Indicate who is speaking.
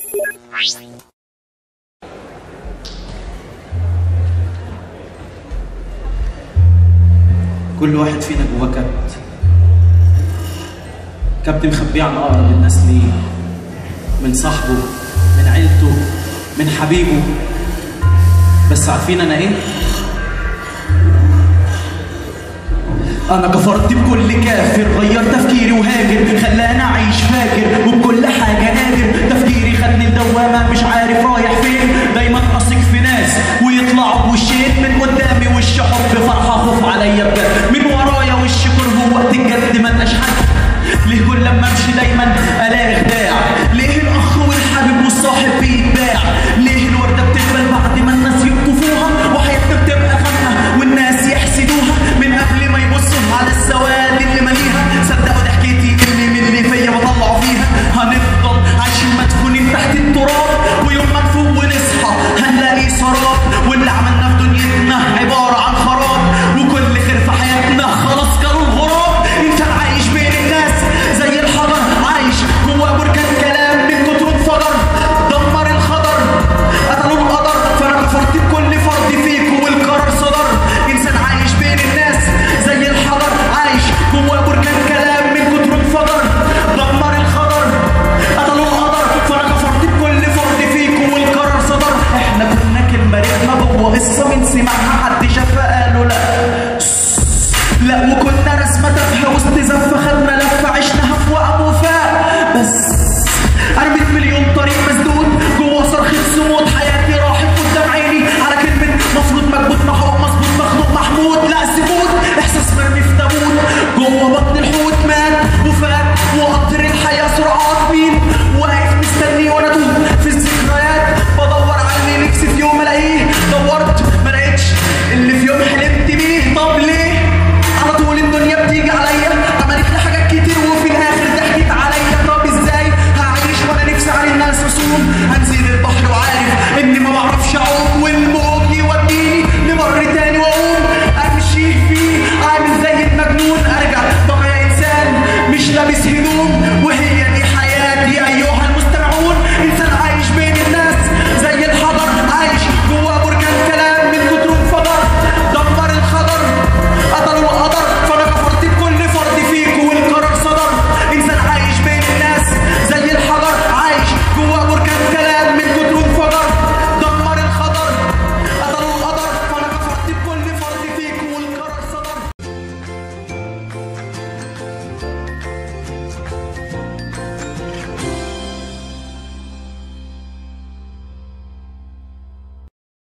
Speaker 1: كل واحد فينا جواه كبت كبت مخبيه عن اقرب الناس ليه من صاحبه من عيلته من حبيبه بس عارفين انا ايه انا كفرت بكل كافر غير تفكيري وهاجر خلاني اعيش فاكر وبكل حاجه قادر تفكيري